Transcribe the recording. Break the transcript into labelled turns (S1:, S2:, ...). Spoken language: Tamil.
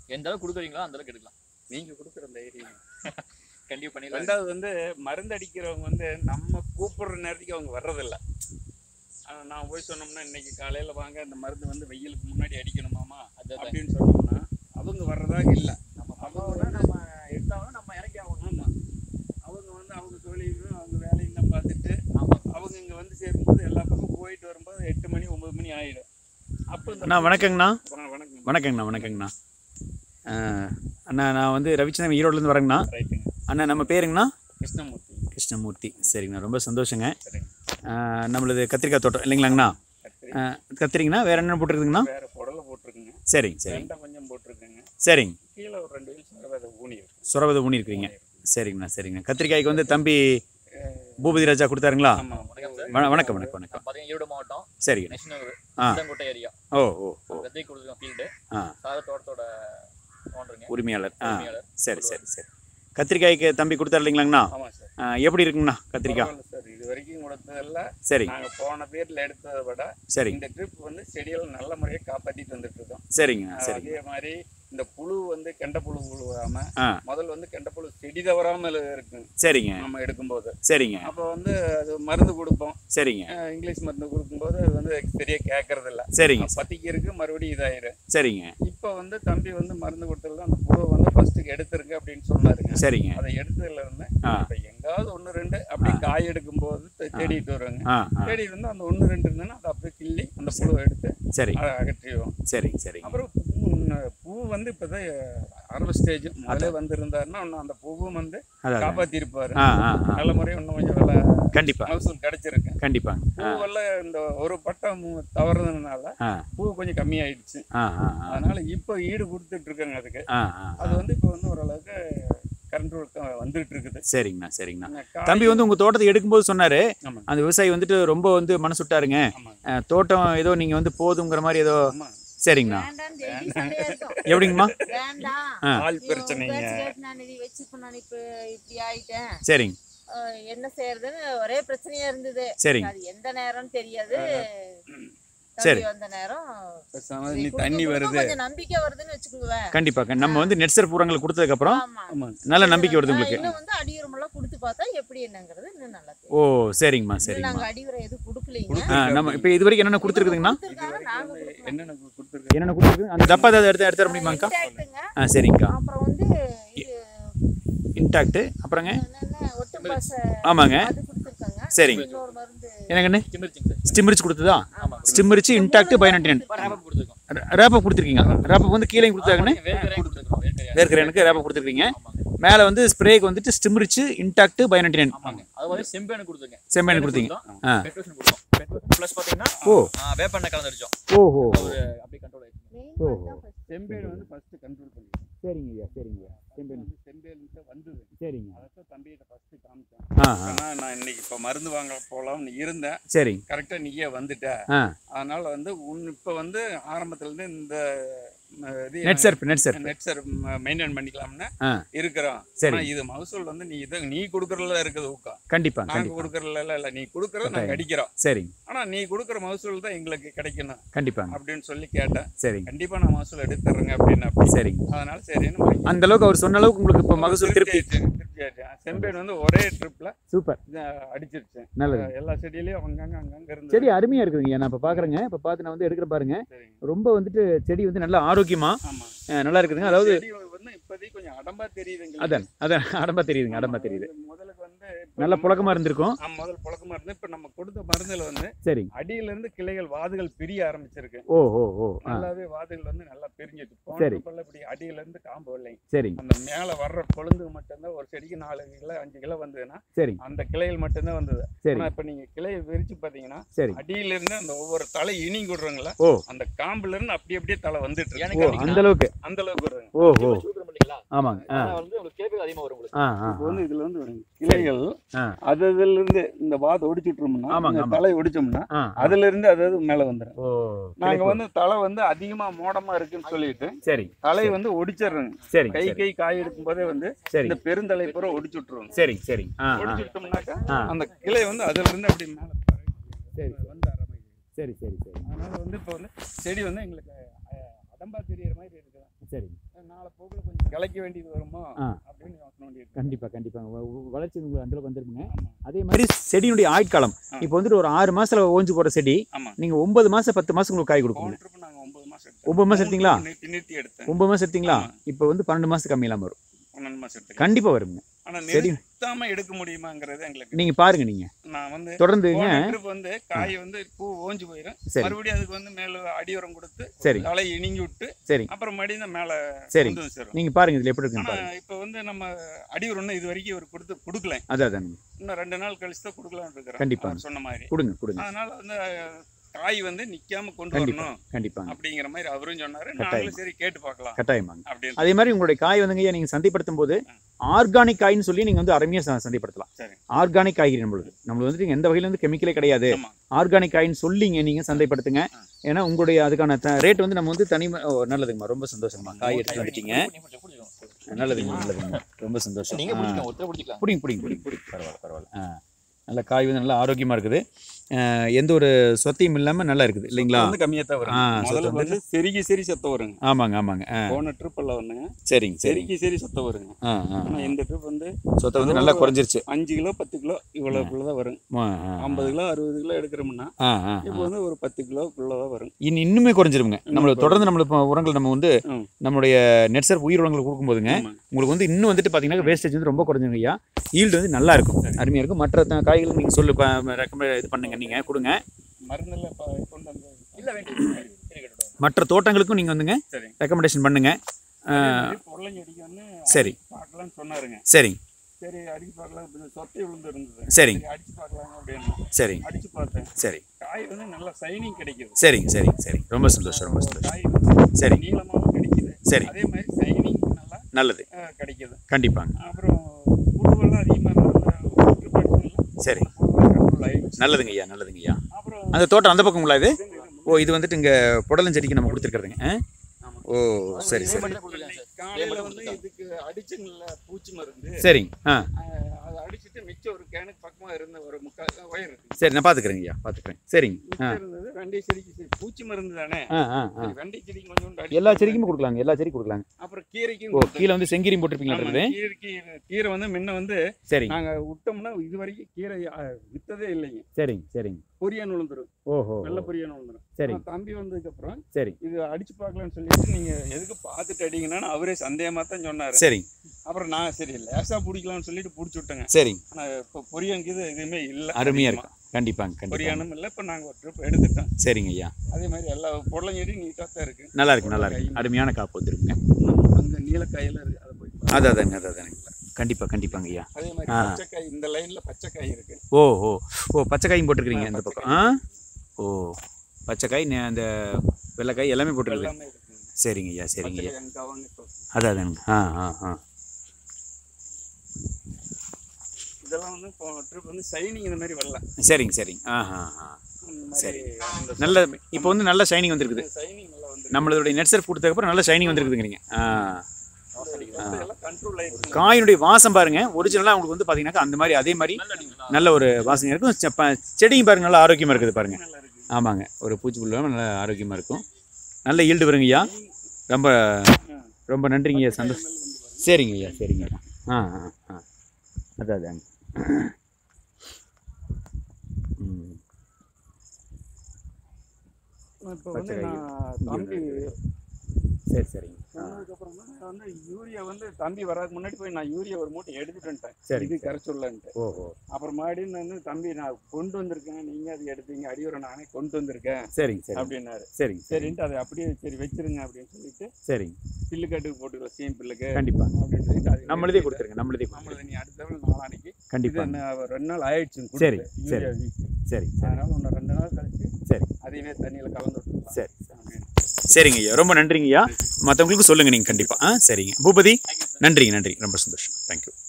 S1: எந்த அளவுக்கு கொடுக்குறீங்களோ அந்த அளவுக்கு எடுக்கலாம்
S2: நீங்க கொடுக்குற தைரியம்
S1: கண்டிப்பா பண்ணிடலாம்
S2: ரெண்டாவது வந்து மருந்து அடிக்கிறவங்க வந்து நம்ம கூப்பிடுற நேரத்துக்கு அவங்க வர்றதில்ல ஆனா, நான் போய் சொன்னோம்னா இன்னைக்கு காலையில வாங்க இந்த மருந்து வந்து வெயிலுக்கு முன்னாடி அடிக்கணுமாமா
S1: அதான்
S2: அப்படின்னு சொன்னோம்னா அவங்க வர்றதாக இல்லை
S1: நம்ம
S2: அவங்க நம்ம எடுத்தாலும் நம்ம இறக்கி ஆகணும் ஆமா அவங்க வந்து அவங்க தொழிலும் அவங்க வேலையும் தான் பார்த்துட்டு
S1: ஆமா
S2: அவங்க இங்க வந்து சேரும்போது எல்லா பக்கம் போயிட்டு வரும்போது எட்டு மணி ஒன்பது மணி ஆயிடும் அப்போ இந்த
S3: அண்ணா வணக்கங்கண்ணா
S2: வணக்கம், வணக்கம்
S3: வணக்கங்கண்ணா வணக்கங்கண்ணா ஆ, அண்ணா நான் வந்து ரவிச்சந்திரன் ஈரோட்லேருந்து வரேங்கண்ணா
S2: ரைட்டுங்க
S3: அண்ணா நம்ம பேருங்கண்ணா
S2: கிருஷ்ணமூர்த்தி
S3: கிருஷ்ணமூர்த்தி சரிங்கண்ணா ரொம்ப சந்தோஷங்க
S2: சரிங்க
S3: ஆ, நம்மளது கத்திரிக்காய் தோட்டம் இல்லைங்களாங்கண்ணா
S2: கத்திரி
S3: ஆ, கத்திரிங்கண்ணா வேறு என்ன போட்டிருக்குதுங்கண்ணா
S2: வேற புடலை போட்டிருக்குங்க
S3: சரிங்க சரிங்க
S2: வெண்டை கொஞ்சம் போட்டிருக்குங்க
S3: சரிங்க
S2: கீழே ஒரு ரெண்டு வீல் சரவதை ஊனி இருக்கு
S3: சுரவதை ஊனியிருக்கிறீங்க சரிங்கண்ணா சரிங்கண்ணா கத்திரிக்காய்க்கு வந்து தம்பி பூபதி ராஜா கொடுத்தாருங்களா
S2: ஆமா
S1: வணக்கம் சார்
S3: வண- வணக்கம் வணக்கம் வணக்கம்
S1: பார்த்தீங்கன்னா ஈரோடு மாவட்டம்
S3: சரிங்கண்ணா
S1: நெஷ்னூர்
S3: ஆ.
S1: சித்தங்கோட்டை ஏரியா
S3: ஓ ஓ ஓ
S1: கத்தி கொடுத்துருக்கோம் ஃபீல்டு
S3: ஆ
S1: சாக தோட்டத்தோட ஓனருங்க
S3: உரிமையாளர் ஆ
S1: உரிமையாளர்
S3: சரி சரி சரி கத்திரிக்காய்க்கு தம்பி கொடுத்தாரு இல்லைங்களாங்கண்ணா
S2: ஆமா சார்
S3: ஆ, எப்படி இருக்குங்கண்ணா கத்திரிக்காய்
S2: பரவாயில்ல சார் இது வரைக்கும் கொடுத்ததில்ல
S3: சரி
S2: நாங்க போன பேர்ல எடுத்ததை விட
S3: சரிங்க
S2: இந்த ட்ரிப் வந்து செடிகளை நல்ல முறையாக காப்பாத்திட்டு வந்துட்டு இருக்கோம்
S3: சரிங்க சரிங்க
S2: அதே மாதிரி இந்த புழு வந்து கெண்ட புழு விழுவாம
S3: ஆ
S2: முதல்ல வந்து கெண்ட புழு செடி தவறாமல் இருக்கும்
S3: சரிங்க
S2: நம்ம எடுக்கும்போது
S3: சரிங்க
S2: அப்போ வந்து அது மருந்து கொடுப்போம்
S3: சரிங்க
S2: அஹ் இங்கிலீஷ் மருந்து கொடுக்கும்போது அது வந்து சரியா கேட்கறது இல்ல
S3: சரிங்க
S2: பத்திக்கு இருக்கு மறுபடியும் இதாயிரும்
S3: சரிங்க
S2: இப்போ வந்து தம்பி வந்து மருந்து கொடுத்ததுல அந்த புழு வந்து ஃபர்ஸ்ட்டுக்கு எடுத்துருங்க அப்படின்னு சொன்னாருங்க
S3: சரிங்க
S2: அதை எடுத்ததுல இருந்து
S3: ஆ
S2: இப்போ எங்காவது ஒன்று ரெண்டு அப்படி காய் எடுக்கும்போது தே- தேடிட்டு வருவாங்க
S3: ஆ ஆ
S2: தேடிட்டு வந்து அந்த ஒன்று ரெண்டு இருந்ததுன்னா அதை அப்படியே கிள்ளி அந்த புழுவை எடுத்து
S3: சரி
S2: அதை அகற்றிடுவோம்
S3: சரிங்க சரிங்க
S2: அப்புறம் பூ இன்னும் பூ வந்து இப்போதான் அறுபது ஸ்டேஜ் முதல்ல வந்திருந்தாருன்னா இன்னும் அந்த பூவும் வந்து
S3: அதான்
S2: காப்பாத்திருப்பாரு
S3: ஆ ஆ ஆ
S2: நல்ல முறையாக இன்னும் கொஞ்சம் விலை
S3: கண்டிப்பா
S2: மகசூல் கிடைச்சிருக்கு
S3: கண்டிப்பாங்க ஆ
S2: பூவெல்லாம் இந்த ஒரு பட்டம் தவறுனதுனால
S3: ஆ
S2: பூ கொஞ்சம் கம்மியாயிடுச்சு
S3: ஆ ஆ ஆ
S2: அதனால இப்போ ஈடு கொடுத்துட்டு இருக்காங்க அதுக்கு
S3: ஆ ஆ
S2: அது வந்து இப்போ வந்து ஓரளவுக்கு கண்ட்ரோல் வந்துட்டு இருக்குது
S3: சரிங்கண்ணா சரிங்கண்ணா
S2: ஆனா காய்-
S3: தம்பி வந்து உங்க தோட்டத்தை எடுக்கும்போது சொன்னாரு
S2: ஆமாங்க
S3: அந்த விவசாயி வந்துட்டு ரொம்ப வந்து மனசு விட்டாருங்க
S2: ஆமாங்க
S3: அஹ், தோட்டம் ஏதோ நீங்க வந்து போதுங்கிற மாதிரி ஏதோ
S2: ஆமா
S3: சரிங்கண்ணா
S4: வேண்டாம் டெய்லி சண்டையா இருக்கும்
S3: எப்படிங்கம்மா
S4: வேண்டாம்
S3: ஆ.
S2: ஆள்
S4: நீ உன்
S2: பிரச்சனைங்க
S4: பேச்சு கேட்டு நான் இது வச்சுப்ப நான் இப்ப இப்படி ஆயிட்டேன்
S3: சரிங்க
S4: அஹ் என்ன செய்யறதுன்னு ஒரே பிரச்சனையா இருந்தது
S3: சரிங்க
S4: அது எந்த நேரம்னு தெரியாது
S3: சரி.
S4: தம்பி வந்த நேரம்
S2: பேசாம
S4: நீ
S2: நீ
S4: கொடுக்க
S2: தண்ணி
S4: கொடுக்க
S2: வருது
S4: கொஞ்சம் நம்பிக்கை வருதுன்னு வச்சுக்கோங்க
S3: கண்டிப்பா கண்- நம்ம வந்து நெட்சர் பூரங்களை கொடுத்ததுக்கு அப்புறம்
S4: ஆமா
S2: ஆமாங்க
S3: நல்ல நம்பிக்கை வருது
S4: ஆ,
S3: உங்களுக்கு
S4: இன்னும் வந்து அடியுரமெல்லாம் கொடுத்து பார்த்தா எப்படி என்னங்கிறது இன்னும் நல்லா தெரியும்
S3: ஓ சரிங்கம்மா
S4: இன்னும்
S3: சரிங்கம்மா
S4: நாங்க அடியுரம் எதுவும் கொடுக்கலீங்க
S2: கொடுக்க-
S3: ஆ, நம்ம இப்போ இது வரைக்கும் என்னென்ன கொடுத்துருக்குதுங்கண்ணா
S2: இது
S4: கொடுத்திருக்காங்க,
S2: வரைக்கும்
S4: நாங்க
S2: வந்து
S4: கொடுக்கல.
S2: என்னென்ன கொடுத்துருக்கு
S3: என்னென்ன கொடுத்துருக்கு அந்த டப்பா ஏதாவது எடுத்து எடுத்து தர முடியுமாங்கக்கா
S4: இன்டாக்ட்டுங்க.
S3: ஆ சரிங்கக்கா
S4: அப்புறம் வந்து இது
S3: இன்டாக்ட் அப்புறங்க
S4: என்னென்ன ஒட்டும் பாச
S3: ஆமாங்க
S4: அது கொடுத்துருக்காங்க
S3: சரிங்க
S4: இன்னொரு மருந்து
S3: என்னங்கண்ணே
S1: ஸ்டிமரிச்சிங்க சார்
S3: ஸ்டிம்மரிச்சு கொடுத்ததா
S1: ஆமா
S3: ஸ்டிம்மரிச்சு இன்டாக்ட் பயனட்டினன்
S1: ரேப்பப் கொடுத்துருக்கோம்
S3: ரேப்பை கொடுத்துருக்கீங்க ரேப்பை வந்து கீழே கொடுத்தாங்கண்ணே
S1: வேர்க்கரையா கொடுத்துருக்கோம் வேர்க்கரையா
S3: வேர்க்கரையனுக்கு ரேப்பை கொடுத்துருக்கீங்க
S1: ஆமாங்க
S3: மேலே வந்து ஸ்ப்ரேக்கு வந்துட்டு ஸ்டிம்மரிச்சு இன்டாக்ட் பயனட்டினன்
S1: ஆமாங்க அது மாதிரி செம்பேனு கொடுத்துருங்க
S3: செம்மேன் கொடுத்தீங்க ஆ
S1: பெட்ரோஷன் கொடுத்தோம் பெட்ரோஷன் ப்ளஸ் பார்த்தீங்கன்னா
S3: ஓ
S1: ஆ, வேப்பெண்ணெய் கலந்து அடிச்சோம்
S3: ஓஹோ
S1: ஒரு அப்படியே கண்ட்ரோல் ஆயிடுச்சு
S4: மெயின்
S3: ஓஹோ.
S4: தான் first.
S2: செம்பேடு வந்து ஃபர்ஸ்ட் கண்ட்ரோல் பண்ணிடுவோம்
S3: சரிங்க ஐயா சரிங்க ஐயா செம்பேன்
S2: வந்து செம்பேடுன்ட்டு வந்தது
S3: சரிங்க
S2: அதை தம்பிகிட்ட ஃபர்ஸ்ட் காமிச்சேன்
S3: ஆ ஆ
S2: ஆனா நான் இன்னைக்கு இப்போ மருந்து வாங்க போகலாம்னு இருந்தேன்
S3: சரிங்க
S2: கரெக்டாக நீயே வந்துட்ட
S3: ஆ
S2: அதனால வந்து உன் இப்போ வந்து ஆரம்பத்துல இருந்து இந்த ம, இது
S3: net surf net surf
S2: net சார் மெயின்டைன் பண்ணிக்கலாம்னு
S3: ஆ
S2: இருக்கிறோம்
S3: சரி.
S2: ஆனா இது மகசூல் வந்து நீ இதை நீ கொடுக்கறதுல இருக்குது ஊக்கம்
S3: கண்டிப்பா
S2: நாங்க
S3: கண்டிப்பா
S2: கொடுக்கறதுல இல்ல நீ கொடுக்கறத நாங்க அடிக்கிறோம்
S3: சரிங்க
S2: ஆனா நீ கொடுக்குற மகசூல் தான் எங்களுக்கு கிடைக்கணும்
S3: கண்டிப்பாங்க
S2: அப்படின்னு சொல்லி கேட்டேன்
S3: சரிங்க
S2: கண்டிப்பா நான் மகசூல் எடுத்துறேங்க அப்படின்னு அப்படி
S3: சரிங்க
S2: அதனால சரின்னு வாங்கி-
S3: அந்த அளவுக்கு அவர் சொன்ன அளவுக்கு உங்களுக்கு இப்போ மகசூல் திருப்தி
S2: திருப்தி ஆயிடுச்சு, திருப்தி ஆயிடுச்சு. செம்பேடு வந்து ஒரே ட்ரிப்ல
S3: சூப்பர்
S2: அடிச்சிருச்சு
S3: நல்லது
S2: எல்லா செடியிலயும் அங்கங்க அங்கங்க இருந்து
S3: செடி அருமையா இருக்குதுங்க நான் இப்போ பார்க்குறேங்க இப்போ பார்த்து நான் வந்து எடுக்கிற பாருங்க
S2: சரிங்க
S3: ரொம்ப வந்துட்டு செடி வந்து நல்லா ஆரோக்கியமா
S2: ஆமா
S3: அஹ், நல்லா இருக்குதுங்க அதாவது
S2: செடி வந்து இப்போதைக்கு கொஞ்சம் அடம்பா தெரியுதுங்க
S3: அதான் அதான் அடம்பா தெரியுதுங்க அடம்பா தெரியுது
S2: முதலுக்கு வந்து இப்ப
S3: நல்ல
S2: நம்ம-
S3: புழக்கமா இருந்திருக்கும்
S2: ஆ, முதல் புழக்கமா இருந்து இப்ப நம்ம கொடுத்த மருந்துல வந்து
S3: சரிங்க
S2: அடியில இருந்து கிளைகள் வாதுகள் பிரிய ஆரம்பிச்சிருக்கு
S3: ஓ ஓ ஓ ஆ
S2: நல்லாவே வாதுகள் வந்து நல்லா பிரிஞ்சிட்டு
S3: சரி.
S2: போன இப்படி அடியில இருந்து காம்பு இல்லை
S3: சரிங்க
S2: அந்த மேல வர்ற கொழுந்து மட்டும்தான் ஒரு செடிக்கு நாலு கிலோ அஞ்சு கிலோ வந்ததுன்னா
S3: சரிங்க
S2: அந்த கிளைகள் மட்டும்தான் வந்தது
S3: சரி
S2: ஆனா இப்ப நீங்க கிளையை விரிச்சு பாத்தீங்கன்னா
S3: சரி
S2: அடியில இருந்து அந்த ஒவ்வொரு தலை இனி விடுறாங்களா
S3: ஓ
S2: அந்த காம்புல இருந்து அப்படி அப்படியே தலை வந்துட்டு இருக்கு.
S1: எனக்கு
S3: ஓ அந்த அளவுக்கு
S2: அந்த அளவுக்கு வருங்க
S3: ஓ ஓ
S1: சூப்பர் இல்லைங்களா
S3: ஆமாங்க ஆ
S1: ஆனா வந்து உங்களுக்கு கேட்க அதிகமா வரும் உங்களுக்கு
S3: ஆ ஆ
S2: இப்போ வந்து இதுல வந்து வருங்க கிளைகள்
S3: ஆ.
S2: அது அதுல இருந்து இந்த வாதை ஒடிச்சுட்டோம்னா
S3: ஆமாங்க,
S2: இந்த
S3: ஆமா.
S2: தலை ஒடிச்சோம்னா
S3: ஆ ஆ.
S2: அதுல இருந்து அதாவது மேல வந்துடும்
S3: ஓ
S2: நாங்க
S3: கிளைப்பு.
S2: வந்து தலை வந்து அதிகமா மோடமா இருக்குன்னு சொல்லிட்டு
S3: சரி
S2: தலை வந்து ஒடிச்சிடுறோங்க
S3: சரிங்க
S2: கை
S3: சரி
S2: கை காய் எடுக்கும் போதே வந்து
S3: சரி
S2: இந்த பெருந்தலை பூரா ஒடிச்சு விட்டுருவோங்க
S3: சரிங்க சரிங்க ஆ ஆ
S2: ஒடிச்சுட்டோம்னாக்கா
S3: ஆ.
S2: அந்த கிளை வந்து அதுல இருந்து அப்படி மேல பரவி
S3: சரி.
S2: வந்து ஆரம்பிக்கும்
S3: சரி சரி சரி
S2: அதனால வந்து இப்போ வந்து செடி வந்து எங்களுக்கு அஹ், அடம்பா தெரியற மாதிரி மாதிரி இருக்குது
S3: சரிங்க
S2: நாளை போக்கில் கொஞ்சம் கிளைக்க வேண்டியது வருமோ
S3: ஆ.
S2: அப்படின்னு யோசனை வேண்டியிருக்கு
S3: கண்டிப்பாக கண்டிப்பாக வளர்ச்சி உங்களுக்கு அந்த அளவுக்கு வந்துருக்குங்க
S2: ஆமா
S3: அதே மாதிரி செடியினுடைய ஆயுட்காலம்
S2: ஆ.
S3: இப்போ வந்துட்டு ஒரு ஆறு மாசத்துல ஓஞ்சு போற செடி
S2: ஆமா.
S3: நீங்க ஒன்பது மாசம் பத்து மாசம் உங்களுக்கு காய் கொடுக்குங்க
S2: போன ட்ரிப் நாங்கள் ஒன்பது மாதம் எடுத்தோம்
S3: ஒன்பது மாசம் எடுத்தீங்களா
S2: நிறுத்தி நிறுத்தி எடுத்தேன்
S3: ஒன்பது மாசம் எடுத்தீங்களா
S2: ஆமா.
S3: இப்போ வந்து பன்னெண்டு மாசத்துக்கு கம்மி இல்லாம வரும்
S2: பன்னெண்டு மாதம் எடுத்தேன்
S3: கண்டிப்பா வருங்க
S2: ஆனால்
S3: செடி
S2: நிறுத்தாம எடுக்க முடியுமாங்கிறது எங்களுக்கு
S3: நீங்க பாருங்க நீங்க
S2: நான் வந்து
S3: தொடர்ந்துங்க
S2: போன ட்ரிப் வந்து காய் வந்து பூ ஓஞ்சு போயிடும்
S3: சரி
S2: மறுபடியும் அதுக்கு வந்து மேல அடி உரம் கொடுத்து
S3: சரி
S2: தலை இணிங்கி விட்டு
S3: சரி
S2: அப்புறம் மறுபடியும் தான் மேல
S3: சரி.
S2: வந்து சேரும்
S3: நீங்க பாருங்க இதுல எப்படி இருக்குன்னு
S2: ஆனா
S3: பாருங்க
S2: இப்ப வந்து நம்ம அடி உரம் இது வரைக்கும் இவர் கொடுத்து கொடுக்கல
S3: அதான் அதான்
S2: இன்னும் ரெண்டு நாள் கழிச்சு தான் கொடுக்கலாம்னு இருக்கிறேன்
S3: கண்டிப்பா.
S2: அவர் சொன்ன மாதிரி
S3: கொடுங்க கொடுங்க
S2: அதனால வந்து அஹ், காய் வந்து நிக்காம கொண்டு
S3: கண்டிப்பா.
S2: வரணும்
S3: கண்டிப்பாங்க
S2: அப்படிங்கிற மாதிரி அவரும் சொன்னாரு
S3: கட்டாயம்.
S2: நாங்களும் சரி கேட்டு பார்க்கலாம்
S3: கட்டாயமாங்க
S2: அப்படின்னு
S3: அதே மாதிரி உங்களுடைய காய் வந்துங்க ஐயா, நீங்க சந்தைப்படுத்தும் போது ஆர்கானிக் காய்னு சொல்லி நீங்க வந்து அருமையா ச- சந்தைப்படுத்தலாம்
S2: சரி.
S3: ஆர்கானிக் காய்கறி நம்மளுக்கு நம்மளுக்கு வந்துட்டு எந்த வகையில வந்து கெமிக்கலே கிடையாது
S2: ஆமா
S3: ஆர்கானிக் காயின்னு சொல்லிங்க நீங்க சந்தைப்படுத்துங்க
S2: ஆ.
S3: ஏன்னா உங்களுடைய அதுக்கான ரேட் வந்து நம்ம வந்து தனி ஓ நல்லதுங்கம்மா ரொம்ப சந்தோஷமா காய் எடுத்து வந்துட்டீங்க நல்லதுங்க நல்லதுங்க ரொம்ப சந்தோஷம்
S1: நீங்க
S3: ஆ.
S1: பிடிச்சிக்கலாம் ஒருத்தர் பிடிச்சிக்கலாம்
S3: பிடிங்க பிடிங்க பிடிங்க பிடிங்க பரவாயில்ல பரவாயில்ல ஆ நல்ல காய் வந்து நல்லா ஆரோக்கியமா இருக்குது ஆ, எந்த ஒரு சொத்தையும் இல்லாம நல்லா இருக்குது இல்லைங்களா
S2: வந்து கம்மியா தான் வரும்
S3: ஆ,
S2: முதல்ல
S3: சத்து
S2: வந்து செருகி சரி சத்த வருங்க
S3: ஆமாங்க ஆமாங்க ஆ
S2: போன ட்ரிப் எல்லாம் வந்துங்க
S3: சரிங்க சரி
S2: செருகி சரி சத்த வருங்க
S3: ஆ ஆ
S2: ஆனா இந்த ட்ரிப் வந்து
S3: சொத்தை வந்து நல்லா குறைஞ்சிருச்சு
S2: அஞ்சு கிலோ பத்து கிலோ இவ்வளவுக்குள்ள தான் வரும்
S3: ஆ, ஆ, ஆ.
S2: ஐம்பது கிலோ அறுபது கிலோ எடுக்கிறோம்னா
S3: ஆ ஆ
S2: இப்போ வந்து ஒரு பத்து கிலோக்குள்ள தான் வரும்
S3: இனி இன்னுமே குறைஞ்சிருங்க நம்மளுக்கு தொடர்ந்து நம்மளுக்கு இப்போ உரங்கள் நம்ம வந்து
S2: ம்.
S3: நம்மளுடைய நெட்சர் உயிர் உரங்கள் கொடுக்கும்போதுங்க
S2: ஆமா.
S3: உங்களுக்கு வந்து இன்னும் வந்துட்டு பார்த்தீங்கன்னா வேஸ்டேஜ் வந்து ரொம்ப குறைஞ்சிருங்க ஐயா ஈல்டு வந்து நல்லா இருக்கும் அருமையாக இருக்கும் மற்ற த- காய்கள் நீங்கள் சொல்லு ரெக்கமெண்ட் இது பண்ணுங்க நீங்கள் கொடுங்க
S2: மருந்தெல்லாம் இப்போ கொண்டு வந்து
S1: இல்ல வேண்டிய
S3: மற்ற தோட்டங்களுக்கும் நீங்கள் வந்துங்க
S2: சரி
S3: ரெக்கமெண்டேஷன் பண்ணுங்க
S2: பொருளை செடிக்கு வந்து
S3: சரி
S2: பார்க்கலாம்னு சொன்னாருங்க
S3: சரி
S2: சரி அடிச்சு பார்க்கலாம் இப்ப சொத்தை விழுந்து இருந்தது
S3: சரிங்க.
S2: சரி, அடிச்சு பார்க்கலாம் அப்படின்னு
S3: சரி
S2: அடிச்சு பார்த்தேன்
S3: சரி
S2: காய் வந்து நல்லா சைனிங் கிடைக்குது
S3: சரிங்க சரிங்க சரி ரொம்ப சந்தோஷம் ரொம்ப சந்தோஷம்
S2: காய் வந்து
S3: சரி
S2: நீளமாகவும் கிடைக்குது
S3: சரி
S2: அதே மாதிரி சைனிங் நல்லா
S3: நல்லது
S2: அஹ், கிடைக்குது
S3: கண்டிப்பாங்க
S2: அப்புறம் புழுவெல்லாம் அதிகமாக
S3: சரி
S2: கண்ட்ரோல் ஆயிடுச்சு
S3: நல்லதுங்க ஐயா நல்லதுங்க ஐயா
S2: அப்புறம்
S3: அந்த தோட்டம் அந்த பக்கங்களா இது ஓ இது வந்துட்டு இங்கே புடலஞ்செடிக்கு நம்ம கொடுத்துருக்குறதுங்க ஆ
S2: ஆமா.
S3: ஓ சரி சரி
S2: காலையில வந்து இதுக்கு அடிச்சுங்கல்ல பூச்சி மருந்து
S3: சரிங்க ஆ
S2: அஹ், அதை அடிச்சுட்டு மிச்சம் ஒரு கேனுக்கு பக்கமா இருந்த ஒரு முக்கால் ஒயர் இருக்கு
S3: சரி நான் பார்த்துக்கிறேங்க ஐயா பார்த்துக்கிறேன் சரிங்க ஆ
S2: மிச்சம் இருந்தது வெண்டை செடிக்கு சரி, பூச்சி மருந்து தானே
S3: ஆ ஆ ஆ
S2: சரி, வெண்டை செடிக்கு கொஞ்சோண்டு அடிச்சு
S3: எல்லா செடிக்குமே கொடுக்கலாங்க எல்லா செடிக்கும் கொடுக்கலாங்க
S2: அப்புறம் கீரைக்கும்
S3: ஓ
S2: கொடுத்தேன்.
S3: கீழே வந்து செங்கீரியும் போட்டிருப்பீங்களா
S2: ஆமா,
S3: இருக்குது
S2: கீரைக்கு கீரை வந்து முன்ன வந்து
S3: சரிங்க
S2: நாங்க விட்டோம்னா இது வரைக்கும் கீரை அஹ், வித்ததே இல்லைங்க
S3: சரிங்க சரிங்க
S2: பொரியான் விழுந்துரும்
S3: ஓஹோ
S2: வெள்ளை பொரியான் விழுந்துரும்
S3: சரி
S2: ஆனா தம்பி வந்ததுக்கு அப்புறம்
S3: சரி
S2: இது அடிச்சு பார்க்கலாம்னு சொல்லிட்டு நீங்க எதுக்கு பார்த்துட்டு அடிங்கன்னா அவரே சந்தேகமா தான் சொன்னாரு
S3: சரிங்க
S2: அப்புறம் நான் சரி லேசா பிடிக்கலாம்னு சொல்லிட்டு பிடிச்சி விட்டேங்க
S3: சரிங்க
S2: ஆனா இப்போ பொரியானுக்கு இது எதுவுமே இல்லை
S3: அருமையாக இருக்கும் கண்டிப்பாங்க கண்டிப்பாக
S2: பொரியானும் இல்லை இப்போ நாங்கள் ஒரு ட்ரிப் எடுத்துட்டோம்
S3: சரிங்க ஐயா
S2: அதே மாதிரி எல்லா பொருளஞ்செடி நீட்டாக தான் இருக்கு
S3: நல்லா இருக்கு நல்லா இருக்கு அருமையான காப்பு வந்துருக்குங்க
S2: அங்கே நீலக்காயில இருக்கு அதை போய் பாருங்க.
S3: அது அதாங்க அது அதாங்க கண்டிப்பாக கண்டிப்பாங்க ஐயா
S2: அதே மாதிரி
S3: ஆ.
S2: பச்சைக்காய் இந்த லைன்ல பச்சைக்காய் இருக்கு
S3: ஓ ஓ ஓ பச்சைக்காயும் போட்டிருக்கிறீங்க
S2: ஆ,
S3: இந்த பக்கம் ஆ ஓ பச்சைக்காய் நே- அந்த வெள்ளைக்காய் எல்லாமே போட்டிருக்குது
S2: எல்லாமே இருக்குங்க
S3: சரிங்க ஐயா சரிங்க ஐயா
S2: பச்சைக்காய் அங்கே அவங்க இப்போ
S3: அதான் அதானுங்க ஆ ஆ ஆ
S2: இதெல்லாம் வந்து ட்ரிப் வந்து சைனிங் இந்த மாதிரி வரல
S3: சரிங்க சரிங்க ஆ ஆ ஆ
S2: இந்த
S3: சரி.
S2: மாதிரி இந்த
S3: நல்ல இப்போ வந்து நல்ல ஷைனிங் வந்திருக்குது
S2: சைனிங் நல்லா வந்து
S3: நம்மளுடைய நெட் சர்ஃப் கொடுத்ததுக்கப்புறம் நல்ல ஷைனிங் வந்திருக்குதுங்கிறீங்க ஆ
S2: எல்லாம் கண்ட்ரோல் ஆயிடுச்சு
S3: காயினுடைய வாசம் பாருங்க ஒரிஜினலாக உங்களுக்கு வந்து பார்த்தீங்கன்னாக்கா அந்த மாதிரி அதே மாதிரி நல்ல ஒரு வாசனை இருக்கும் செ- ப- செடியும் பாருங்க நல்லா ஆரோக்கியமாக இருக்குது பாருங்க
S2: நல்லா இருக்கு
S3: ஆமாங்க ஒரு பூச்சி புல் இல்லாமல் நல்லா ஆரோக்கியமாக இருக்கும் நல்ல ஈல்டு வருங்க ஐயா ரொம்ப ரொம்ப நன்றிங்க ஐயா சந்தோஷம்
S2: வந்து பாருங்க.
S3: சரிங்க ஐயா சரிங்க ஐயா ஆ ஆ ஆ அதான் அதாங்க ம்
S2: இப்போ வந்து
S3: பச்சை
S2: நான் தம்பி
S3: சரி சரிங்க ஆ
S2: சொன்னதுக்கப்புறம் தான் நான் வந்து யூரியா வந்து தம்பி வராதுக்கு முன்னாடி போய் நான் யூரியா ஒரு மூட்டை எடுத்துட்டு வந்துட்டேன்
S3: சரி,
S2: இது கரைச்சுடலான்ட்டு
S3: ஓஹோ
S2: அப்புறம் மறுபடியும் நான் வந்து தம்பி நான் கொண்டு வந்திருக்கேன் நீங்க அது எடுத்தீங்க அடியோர நானே கொண்டு வந்திருக்கேன்
S3: சரிங்க சரி
S2: அப்படின்னாரு
S3: சரிங்க சரி
S2: சரின்ட்டு அதை அப்படியே சரி வச்சிருங்க அப்படின்னு சொல்லிட்டு
S3: சரிங்க
S2: பில்லுக்காட்டுக்கு போட்டுக்கலாம் சீம் பில்லுக்கு
S3: கண்டிப்பாக
S2: அப்படின்னு சொல்லிட்டு அது
S3: நம்மளதே கொடுத்துருங்க நம்மளதே கொடுத்துருங்க
S2: நம்மளது நீ அடுத்த தடவை நாளானைக்கு இது
S3: கண்டிப்பாக
S2: என்ன ரெண்டு நாள் ஆயிடுச்சு
S3: சரி,
S2: கொடுத்து
S3: சரி.
S2: யூரியா வீசி
S3: சரி சரி
S2: அதனால ஒன்று ரெண்டு நாள் கழிச்சு
S3: சரி
S2: அதையவே தண்ணியில் கலந்து விட்டுருலாம்
S3: சரி
S2: அப்படின்னு
S3: சரிங்க ஐயா ரொம்ப நன்றிங்க ஐயா மற்றவங்களுக்கும் சொல்லுங்கள் நீங்கள் கண்டிப்பாக ஆ சரிங்க பூபதி நன்றிங்க நன்றி ரொம்ப சந்தோஷம் தேங்க்யூ